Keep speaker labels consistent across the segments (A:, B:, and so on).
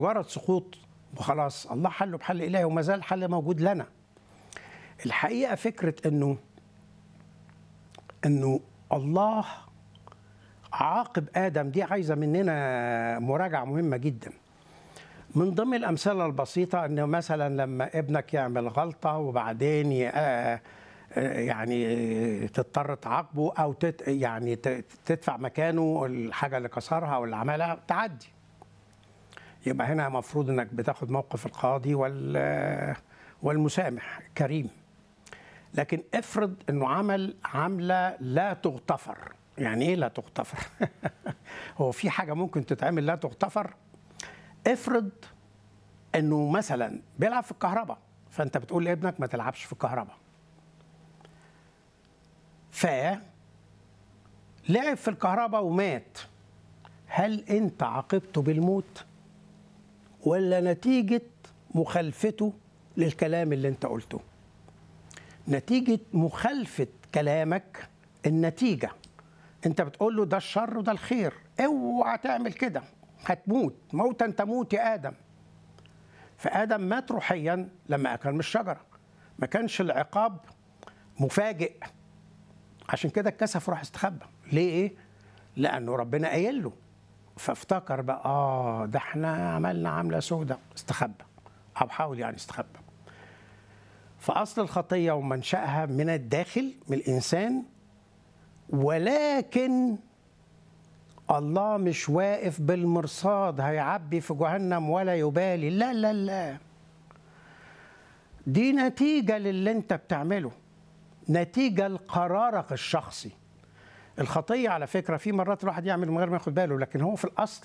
A: مجرد سقوط وخلاص الله حله بحل إلهي وما زال حل موجود لنا الحقيقة فكرة أنه أنه الله عاقب آدم دي عايزة مننا مراجعة مهمة جدا من ضمن الأمثلة البسيطة أنه مثلا لما ابنك يعمل غلطة وبعدين ي- آه، آه، يعني تضطر تعاقبه أو تت يعني ت- تدفع مكانه الحاجة اللي كسرها أو اللي عملها تعدي يبقى هنا المفروض انك بتاخد موقف القاضي وال والمسامح كريم لكن افرض انه عمل عمله لا تغتفر يعني ايه لا تغتفر هو في حاجه ممكن تتعمل لا تغتفر افرض انه مثلا بيلعب في الكهرباء فانت بتقول لابنك ما تلعبش في الكهرباء ف لعب في الكهرباء ومات هل انت عاقبته بالموت ولا نتيجة مخالفته للكلام اللي انت قلته نتيجة مخالفة كلامك النتيجة انت بتقول له ده الشر وده الخير اوعى تعمل كده هتموت موتا تموت يا آدم فآدم مات روحيا لما أكل من الشجرة ما كانش العقاب مفاجئ عشان كده اتكسف راح استخبى ليه ايه لانه ربنا قايل له فافتكر بقى اه ده احنا عملنا عمله سودة استخبى او حاول يعني استخبى فاصل الخطيه ومنشاها من الداخل من الانسان ولكن الله مش واقف بالمرصاد هيعبي في جهنم ولا يبالي لا لا لا دي نتيجه للي انت بتعمله نتيجه لقرارك الشخصي الخطيه على فكره في مرات الواحد يعمل من غير ما ياخد باله لكن هو في الاصل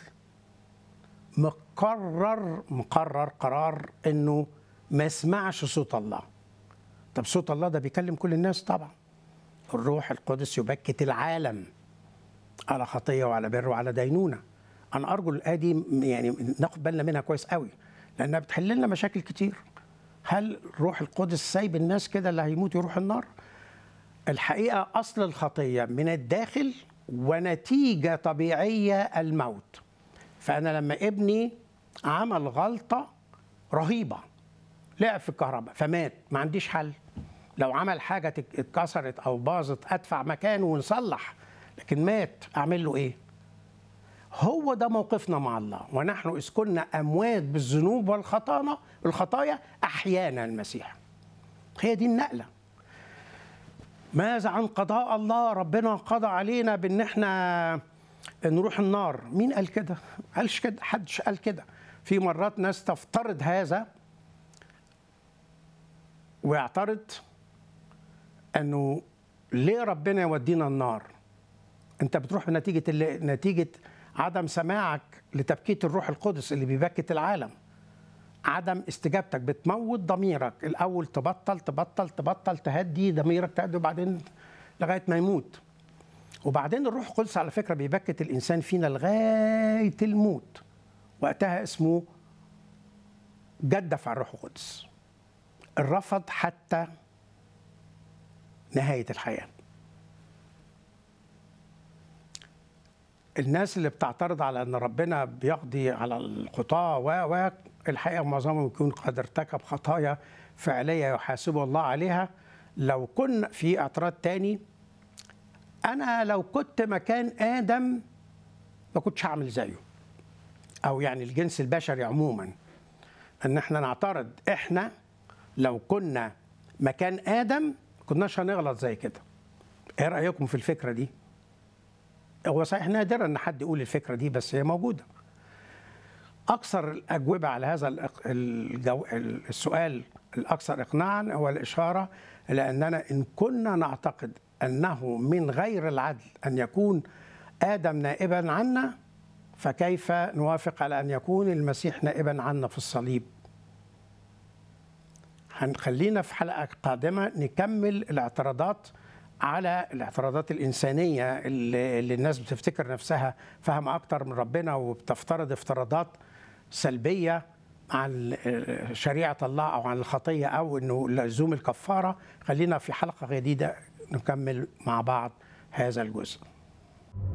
A: مقرر مقرر قرار انه ما يسمعش صوت الله طب صوت الله ده بيكلم كل الناس طبعا الروح القدس يبكت العالم على خطيه وعلى بر وعلى دينونه انا ارجو الايه دي يعني ناخد بالنا منها كويس قوي لانها بتحل لنا مشاكل كتير هل الروح القدس سايب الناس كده اللي هيموت يروح النار الحقيقه اصل الخطيه من الداخل ونتيجه طبيعيه الموت فانا لما ابني عمل غلطه رهيبه لعب في الكهرباء فمات ما عنديش حل لو عمل حاجه تك- اتكسرت او باظت ادفع مكانه ونصلح لكن مات اعمل له ايه هو ده موقفنا مع الله ونحن اذ كنا اموات بالذنوب والخطايا الخطايا احيانا المسيح هي دي النقله ماذا عن قضاء الله ربنا قضى علينا بان احنا نروح النار مين قال كده قالش كده حدش قال كده في مرات ناس تفترض هذا ويعترض انه ليه ربنا يودينا النار انت بتروح بنتيجه اللي نتيجه عدم سماعك لتبكيت الروح القدس اللي بيبكت العالم عدم استجابتك بتموت ضميرك الاول تبطل تبطل تبطل تهدي ضميرك تهدي وبعدين لغايه ما يموت وبعدين الروح القدس على فكره بيبكت الانسان فينا لغايه الموت وقتها اسمه جدف على الروح القدس الرفض حتى نهايه الحياه الناس اللي بتعترض على ان ربنا بيقضي على الخطاه و و الحقيقه معظمهم يكون قد ارتكب خطايا فعليه يحاسبه الله عليها لو كنا في اعتراض تاني انا لو كنت مكان ادم ما كنتش هعمل زيه او يعني الجنس البشري عموما ان احنا نعترض احنا لو كنا مكان ادم كناش هنغلط زي كده ايه رايكم في الفكره دي هو صحيح نادرا ان حد يقول الفكره دي بس هي موجوده اكثر الاجوبه على هذا الإق- الجو... السؤال الاكثر اقناعا هو الاشاره الى اننا ان كنا نعتقد انه من غير العدل ان يكون ادم نائبا عنا فكيف نوافق على ان يكون المسيح نائبا عنا في الصليب هنخلينا في حلقه قادمه نكمل الاعتراضات على الاعتراضات الانسانيه اللي, اللي الناس بتفتكر نفسها فاهمه اكتر من ربنا وبتفترض افتراضات سلبيه عن شريعه الله او عن الخطيه او انه لزوم الكفاره خلينا في حلقه جديده نكمل مع بعض هذا الجزء